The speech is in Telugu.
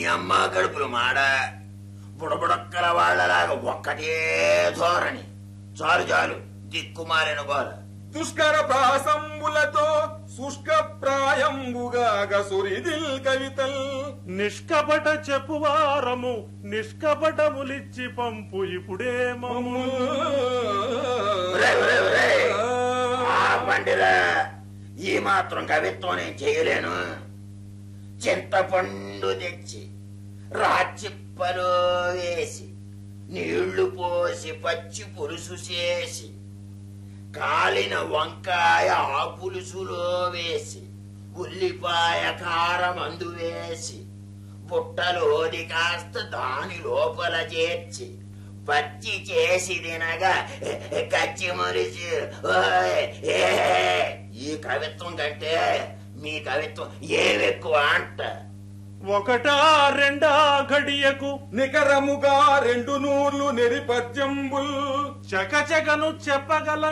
అమ్మ కడుపులు మాడ బుడబుడక్కల వాళ్ళలాగా ఒక్కటే ధోరణి చాలు చాలు దిక్కుమాలిన గోల దుష్కర ప్రాసంబులతో శుష్క ప్రాయంబుగా సురిదిల్ కవితల్ నిష్కపట చెప్పువారము నిష్కపటములిచ్చి పంపు ఇప్పుడే మమ్ము ఒరేయ్, ఒరేయ్, ఒరేయ్. ఆ పండిరా ఈ మాత్రం కవిత్వం నేను చేయలేను చింతపండు తెచ్చి రాచిప్పలో వేసి నీళ్లు పోసి పచ్చి పులుసు చేసి కాలిన వంకాయ ఆ పులుసులో వేసి ఉల్లిపాయ కారం అందు వేసి బుట్టలోది కాస్త దాని లోపల చేర్చి పచ్చి చేసి తినగా కచ్చి మురిసి ఓయ్, ఏ, ఈ కవిత్వం కంటే మీ కవిత్వం ఏమెక్కువ అంట ఒకటా రెండా గడియకు నికరముగా రెండు నూర్లు నెరిపద్యంబుల్ చకచకను చెప్పగల